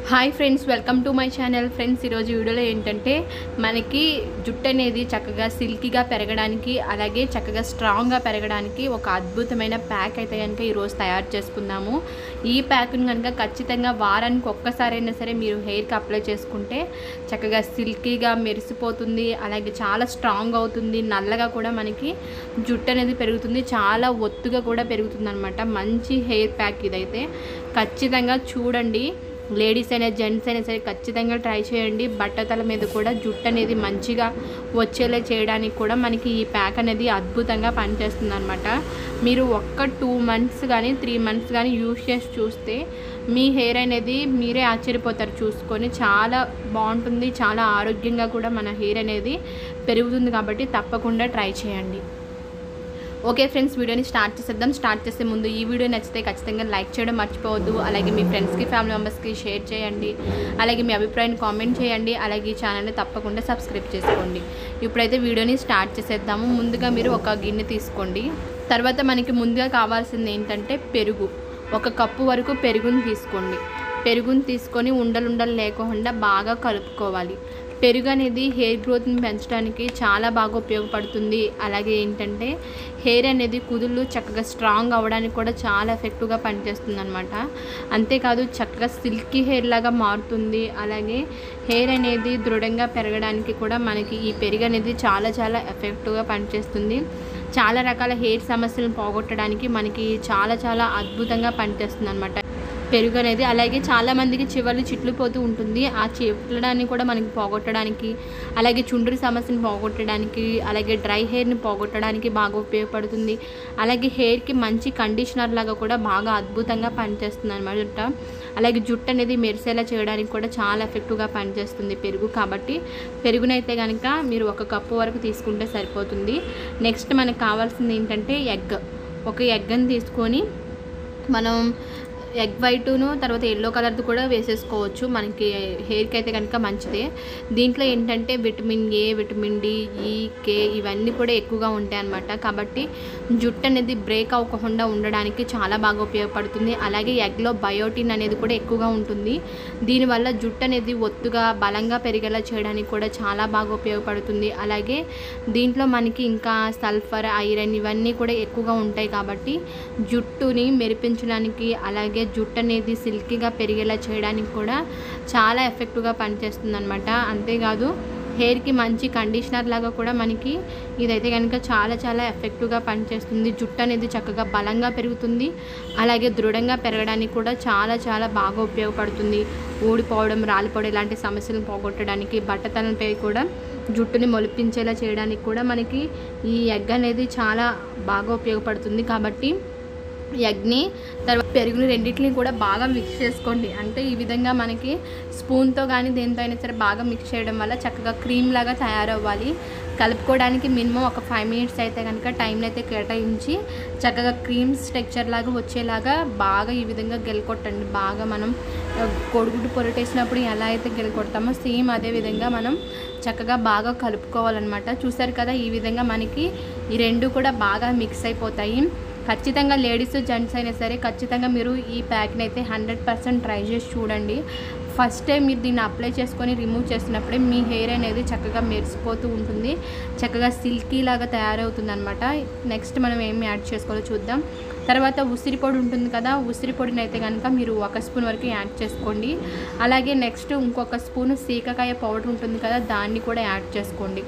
hi friends welcome to my channel friends ఈరోజు వీడియోలో ఏంటంటే మనకి జుట్టు అనేది చక్కగా సిల్కీగా పెరగడానికి అలాగే చక్కగా స్ట్రాంగ్గా పెరగడానికి ఒక అద్భుతమైన ప్యాక్ అయితే కనుక ఈరోజు తయారు చేసుకుందాము ఈ ప్యాక్ని కనుక ఖచ్చితంగా వారానికి ఒక్కసారైనా సరే మీరు హెయిర్కి అప్లై చేసుకుంటే చక్కగా సిల్కీగా మెరిసిపోతుంది అలాగే చాలా స్ట్రాంగ్ అవుతుంది నల్లగా కూడా మనకి జుట్టు అనేది పెరుగుతుంది చాలా ఒత్తుగా కూడా పెరుగుతుంది అనమాట మంచి హెయిర్ ప్యాక్ ఇదైతే ఖచ్చితంగా చూడండి లేడీస్ అయినా జెంట్స్ అయినా సరే ఖచ్చితంగా ట్రై చేయండి బట్టతల మీద కూడా జుట్టు అనేది మంచిగా వచ్చేలా చేయడానికి కూడా మనకి ఈ ప్యాక్ అనేది అద్భుతంగా పనిచేస్తుంది అనమాట మీరు ఒక్క టూ మంత్స్ కానీ త్రీ మంత్స్ కానీ యూస్ చేసి చూస్తే మీ హెయిర్ అనేది మీరే ఆశ్చర్యపోతారు చూసుకొని చాలా బాగుంటుంది చాలా ఆరోగ్యంగా కూడా మన హెయిర్ అనేది పెరుగుతుంది కాబట్టి తప్పకుండా ట్రై చేయండి ఓకే ఫ్రెండ్స్ వీడియోని స్టార్ట్ చేసేద్దాం స్టార్ట్ చేసే ముందు ఈ వీడియో నచ్చితే ఖచ్చితంగా లైక్ చేయడం మర్చిపోవద్దు అలాగే మీ ఫ్రెండ్స్కి ఫ్యామిలీ మెంబర్స్కి షేర్ చేయండి అలాగే మీ అభిప్రాయాన్ని కామెంట్ చేయండి అలాగే ఈ ఛానల్ని తప్పకుండా సబ్స్క్రైబ్ చేసుకోండి ఇప్పుడైతే వీడియోని స్టార్ట్ చేసేద్దాము ముందుగా మీరు ఒక గిన్నె తీసుకోండి తర్వాత మనకి ముందుగా కావాల్సింది ఏంటంటే పెరుగు ఒక కప్పు వరకు పెరుగుని తీసుకోండి పెరుగుని తీసుకొని ఉండలు ఉండలు లేకుండా బాగా కలుపుకోవాలి పెరుగు అనేది హెయిర్ గ్రోత్ని పెంచడానికి చాలా బాగా ఉపయోగపడుతుంది అలాగే ఏంటంటే హెయిర్ అనేది కుదుళ్ళు చక్కగా స్ట్రాంగ్ అవ్వడానికి కూడా చాలా ఎఫెక్టివ్గా పనిచేస్తుంది అనమాట అంతేకాదు చక్కగా సిల్కీ హెయిర్ లాగా మారుతుంది అలాగే హెయిర్ అనేది దృఢంగా పెరగడానికి కూడా మనకి ఈ పెరుగు అనేది చాలా చాలా ఎఫెక్టివ్గా పనిచేస్తుంది చాలా రకాల హెయిర్ సమస్యలను పోగొట్టడానికి మనకి చాలా చాలా అద్భుతంగా పనిచేస్తుంది అనమాట పెరుగు అనేది అలాగే చాలామందికి చివర్లు చిట్లిపోతూ ఉంటుంది ఆ చిట్లడాన్ని కూడా మనకి పోగొట్టడానికి అలాగే చుండ్రు సమస్యను పోగొట్టడానికి అలాగే డ్రై హెయిర్ని పోగొట్టడానికి బాగా ఉపయోగపడుతుంది అలాగే హెయిర్కి మంచి కండిషనర్ లాగా కూడా బాగా అద్భుతంగా పనిచేస్తుంది అనమాట అలాగే జుట్టు అనేది మెరిసేలా చేయడానికి కూడా చాలా ఎఫెక్టివ్గా పనిచేస్తుంది పెరుగు కాబట్టి పెరుగునైతే కనుక మీరు ఒక కప్పు వరకు తీసుకుంటే సరిపోతుంది నెక్స్ట్ మనకు కావాల్సింది ఏంటంటే ఎగ్ ఒక ఎగ్ని తీసుకొని మనం ఎగ్ వైటును తర్వాత ఎల్లో కలర్ది కూడా వేసేసుకోవచ్చు మనకి హెయిర్కి అయితే కనుక మంచిదే దీంట్లో ఏంటంటే విటమిన్ ఏ విటమిన్ డి ఈ కే ఇవన్నీ కూడా ఎక్కువగా ఉంటాయి అన్నమాట కాబట్టి జుట్టు అనేది బ్రేక్ అవ్వకుండా ఉండడానికి చాలా బాగా ఉపయోగపడుతుంది అలాగే ఎగ్లో బయోటిన్ అనేది కూడా ఎక్కువగా ఉంటుంది దీనివల్ల జుట్టు అనేది ఒత్తుగా బలంగా పెరిగేలా చేయడానికి కూడా చాలా బాగా ఉపయోగపడుతుంది అలాగే దీంట్లో మనకి ఇంకా సల్ఫర్ ఐరన్ ఇవన్నీ కూడా ఎక్కువగా ఉంటాయి కాబట్టి జుట్టుని మెరిపించడానికి అలాగే జుట్టు అనేది సిల్కీగా పెరిగేలా చేయడానికి కూడా చాలా ఎఫెక్టివ్గా పనిచేస్తుంది అనమాట అంతేకాదు హెయిర్కి మంచి కండిషనర్ లాగా కూడా మనకి ఇదైతే కనుక చాలా చాలా ఎఫెక్టివ్గా పనిచేస్తుంది జుట్టు అనేది చక్కగా బలంగా పెరుగుతుంది అలాగే దృఢంగా పెరగడానికి కూడా చాలా చాలా బాగా ఉపయోగపడుతుంది ఊడిపోవడం రాలిపోవడం ఇలాంటి సమస్యలను పోగొట్టడానికి బట్టతనంపై కూడా జుట్టుని మొలిపించేలా చేయడానికి కూడా మనకి ఈ ఎగ్ అనేది చాలా బాగా ఉపయోగపడుతుంది కాబట్టి ఎగ్ని తర్వాత పెరుగుని రెండింటిని కూడా బాగా మిక్స్ చేసుకోండి అంటే ఈ విధంగా మనకి స్పూన్తో కానీ దేంతో అయినా సరే బాగా మిక్స్ చేయడం వల్ల చక్కగా క్రీమ్ లాగా తయారవ్వాలి కలుపుకోవడానికి మినిమం ఒక ఫైవ్ మినిట్స్ అయితే కనుక టైంని అయితే కేటాయించి చక్కగా క్రీమ్స్ టెక్చర్ లాగా వచ్చేలాగా బాగా ఈ విధంగా గెలకొట్టండి బాగా మనం కొడుగుడ్డు పొరటేసినప్పుడు ఎలా అయితే గెలకొడతామో సేమ్ అదే విధంగా మనం చక్కగా బాగా కలుపుకోవాలన్నమాట చూసారు కదా ఈ విధంగా మనకి ఈ రెండు కూడా బాగా మిక్స్ అయిపోతాయి ఖచ్చితంగా లేడీస్ జెంట్స్ అయినా సరే ఖచ్చితంగా మీరు ఈ ప్యాక్ని అయితే హండ్రెడ్ పర్సెంట్ ట్రై చేసి చూడండి ఫస్ట్ టైం మీరు దీన్ని అప్లై చేసుకొని రిమూవ్ చేసినప్పుడే మీ హెయిర్ అనేది చక్కగా మెరిసిపోతూ ఉంటుంది చక్కగా సిల్కీ లాగా తయారవుతుంది అనమాట నెక్స్ట్ మనం ఏం యాడ్ చేసుకోవాలో చూద్దాం తర్వాత ఉసిరి పొడి ఉంటుంది కదా ఉసిరి పొడిని అయితే కనుక మీరు ఒక స్పూన్ వరకు యాడ్ చేసుకోండి అలాగే నెక్స్ట్ ఇంకొక స్పూన్ సీకకాయ పౌడర్ ఉంటుంది కదా దాన్ని కూడా యాడ్ చేసుకోండి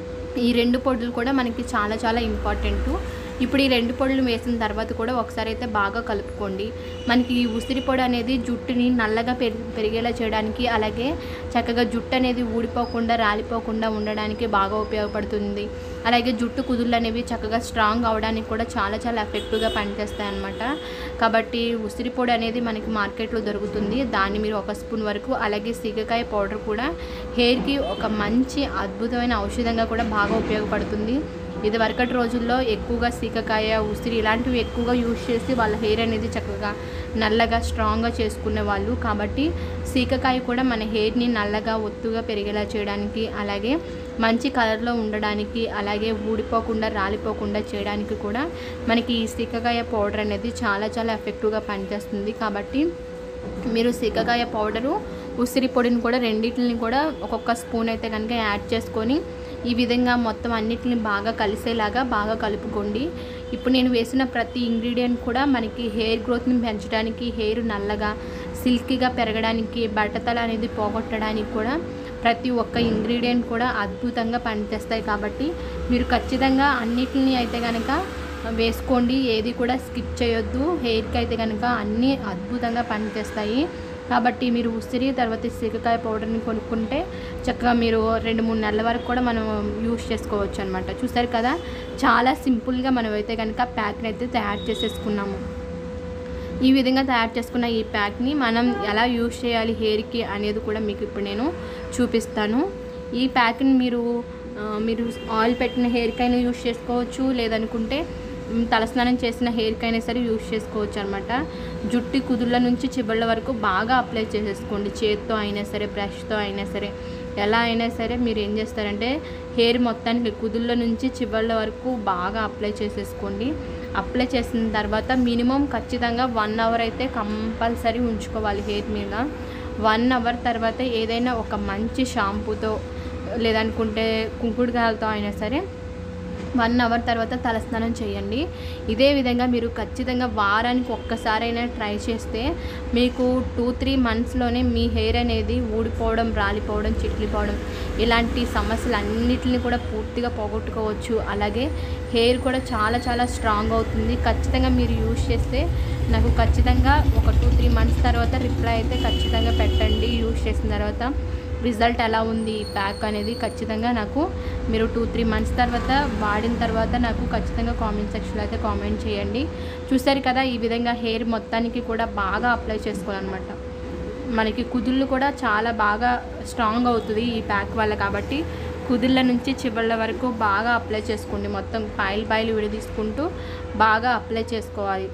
ఈ రెండు పొడులు కూడా మనకి చాలా చాలా ఇంపార్టెంట్ ఇప్పుడు ఈ రెండు పొడులు వేసిన తర్వాత కూడా ఒకసారి అయితే బాగా కలుపుకోండి మనకి ఈ ఉసిరి పొడి అనేది జుట్టుని నల్లగా పెరి పెరిగేలా చేయడానికి అలాగే చక్కగా జుట్టు అనేది ఊడిపోకుండా రాలిపోకుండా ఉండడానికి బాగా ఉపయోగపడుతుంది అలాగే జుట్టు కుదుళ్ళు అనేవి చక్కగా స్ట్రాంగ్ అవడానికి కూడా చాలా చాలా ఎఫెక్టివ్గా పనిచేస్తాయి అన్నమాట కాబట్టి ఉసిరి పొడి అనేది మనకి మార్కెట్లో దొరుకుతుంది దాన్ని మీరు ఒక స్పూన్ వరకు అలాగే సీగకాయ పౌడర్ కూడా హెయిర్కి ఒక మంచి అద్భుతమైన ఔషధంగా కూడా బాగా ఉపయోగపడుతుంది ఇది వరకటి రోజుల్లో ఎక్కువగా సీకకాయ ఉసిరి ఇలాంటివి ఎక్కువగా యూజ్ చేసి వాళ్ళ హెయిర్ అనేది చక్కగా నల్లగా స్ట్రాంగ్గా చేసుకునే వాళ్ళు కాబట్టి సీకకాయ కూడా మన హెయిర్ని నల్లగా ఒత్తుగా పెరిగేలా చేయడానికి అలాగే మంచి కలర్లో ఉండడానికి అలాగే ఊడిపోకుండా రాలిపోకుండా చేయడానికి కూడా మనకి ఈ సీకకాయ పౌడర్ అనేది చాలా చాలా ఎఫెక్టివ్గా పనిచేస్తుంది కాబట్టి మీరు సిక్కకాయ పౌడరు ఉసిరి పొడిని కూడా రెండింటిని కూడా ఒక్కొక్క స్పూన్ అయితే కనుక యాడ్ చేసుకొని ఈ విధంగా మొత్తం అన్నిటిని బాగా కలిసేలాగా బాగా కలుపుకోండి ఇప్పుడు నేను వేసిన ప్రతి ఇంగ్రీడియంట్ కూడా మనకి హెయిర్ గ్రోత్ని పెంచడానికి హెయిర్ నల్లగా సిల్కీగా పెరగడానికి బట్టతల అనేది పోగొట్టడానికి కూడా ప్రతి ఒక్క ఇంగ్రీడియంట్ కూడా అద్భుతంగా పనిచేస్తాయి కాబట్టి మీరు ఖచ్చితంగా అన్నిటిని అయితే కనుక వేసుకోండి ఏది కూడా స్కిప్ చేయొద్దు హెయిర్కి అయితే కనుక అన్నీ అద్భుతంగా పనిచేస్తాయి కాబట్టి మీరు ఉసిరి తర్వాత సీకకాయ పౌడర్ని కొనుక్కుంటే చక్కగా మీరు రెండు మూడు నెలల వరకు కూడా మనం యూస్ చేసుకోవచ్చు అనమాట చూసారు కదా చాలా సింపుల్గా మనం అయితే కనుక ప్యాక్ని అయితే తయారు చేసేసుకున్నాము ఈ విధంగా తయారు చేసుకున్న ఈ ప్యాక్ని మనం ఎలా యూజ్ చేయాలి హెయిర్కి అనేది కూడా మీకు ఇప్పుడు నేను చూపిస్తాను ఈ ప్యాక్ని మీరు ఆ, మీరు ఆయిల్ పెట్టిన హెయిర్కైనా యూజ్ చేసుకోవచ్చు లేదనుకుంటే మ్, తలస్నానం చేసిన హెయిర్కైనా సరే యూజ్ చేసుకోవచ్చు అనమాట జుట్టు కుదుళ్ళ నుంచి చిబళ్ళ వరకు బాగా అప్లై చేసేసుకోండి చేత్తో అయినా సరే బ్రష్తో అయినా సరే ఎలా అయినా సరే మీరు ఏం చేస్తారంటే హెయిర్ మొత్తానికి కుదుళ్ళ నుంచి చివళ్ళ వరకు బాగా అప్లై చేసేసుకోండి అప్లై చేసిన తర్వాత మినిమం ఖచ్చితంగా వన్ అవర్ అయితే కంపల్సరీ ఉంచుకోవాలి హెయిర్ మీద వన్ అవర్ తర్వాత ఏదైనా ఒక మంచి షాంపూతో లేదనుకుంటే కుంకుడుకాయలతో అయినా సరే వన్ అవర్ తర్వాత తలస్నానం చేయండి ఇదే విధంగా మీరు ఖచ్చితంగా వారానికి ఒక్కసారైనా ట్రై చేస్తే మీకు టూ త్రీ మంత్స్లోనే మీ హెయిర్ అనేది ఊడిపోవడం రాలిపోవడం చిట్లిపోవడం ఇలాంటి సమస్యలు అన్నిటిని కూడా పూర్తిగా పోగొట్టుకోవచ్చు అలాగే హెయిర్ కూడా చాలా చాలా స్ట్రాంగ్ అవుతుంది ఖచ్చితంగా మీరు యూజ్ చేస్తే నాకు ఖచ్చితంగా ఒక టూ త్రీ మంత్స్ తర్వాత రిప్లై అయితే ఖచ్చితంగా పెట్టండి యూజ్ చేసిన తర్వాత రిజల్ట్ ఎలా ఉంది ఈ ప్యాక్ అనేది ఖచ్చితంగా నాకు మీరు టూ త్రీ మంత్స్ తర్వాత వాడిన తర్వాత నాకు ఖచ్చితంగా కామెంట్ సెక్షన్లో అయితే కామెంట్ చేయండి చూసారు కదా ఈ విధంగా హెయిర్ మొత్తానికి కూడా బాగా అప్లై చేసుకోవాలన్నమాట మనకి కుదుళ్ళు కూడా చాలా బాగా స్ట్రాంగ్ అవుతుంది ఈ ప్యాక్ వల్ల కాబట్టి కుదుళ్ళ నుంచి చివళ్ళ వరకు బాగా అప్లై చేసుకోండి మొత్తం పాయిల్ పాయిల్ విడదీసుకుంటూ బాగా అప్లై చేసుకోవాలి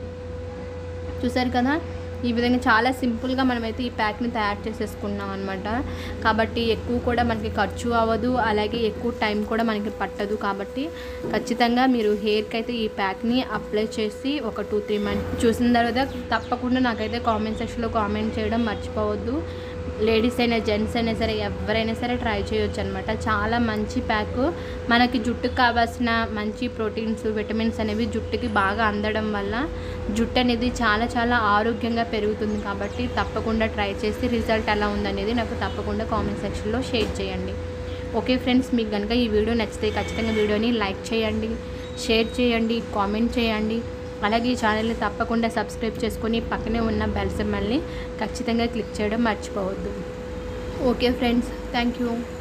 చూసారు కదా ఈ విధంగా చాలా సింపుల్గా మనమైతే ఈ ప్యాక్ని తయారు చేసేసుకున్నాం అనమాట కాబట్టి ఎక్కువ కూడా మనకి ఖర్చు అవ్వదు అలాగే ఎక్కువ టైం కూడా మనకి పట్టదు కాబట్టి ఖచ్చితంగా మీరు హెయిర్కి అయితే ఈ ప్యాక్ని అప్లై చేసి ఒక టూ త్రీ మంత్స్ చూసిన తర్వాత తప్పకుండా నాకైతే కామెంట్ సెక్షన్లో కామెంట్ చేయడం మర్చిపోవద్దు లేడీస్ అయినా జెంట్స్ అయినా సరే ఎవరైనా సరే ట్రై చేయొచ్చు అనమాట చాలా మంచి ప్యాక్ మనకి జుట్టుకు కావాల్సిన మంచి ప్రోటీన్స్ విటమిన్స్ అనేవి జుట్టుకి బాగా అందడం వల్ల జుట్టు అనేది చాలా చాలా ఆరోగ్యంగా పెరుగుతుంది కాబట్టి తప్పకుండా ట్రై చేసి రిజల్ట్ ఎలా ఉందనేది నాకు తప్పకుండా కామెంట్ సెక్షన్లో షేర్ చేయండి ఓకే ఫ్రెండ్స్ మీకు కనుక ఈ వీడియో నచ్చితే ఖచ్చితంగా వీడియోని లైక్ చేయండి షేర్ చేయండి కామెంట్ చేయండి అలాగే ఈ ఛానల్ని తప్పకుండా సబ్స్క్రైబ్ చేసుకొని పక్కనే ఉన్న బెల్ సింబల్ని ఖచ్చితంగా క్లిక్ చేయడం మర్చిపోవద్దు ఓకే ఫ్రెండ్స్ థ్యాంక్ యూ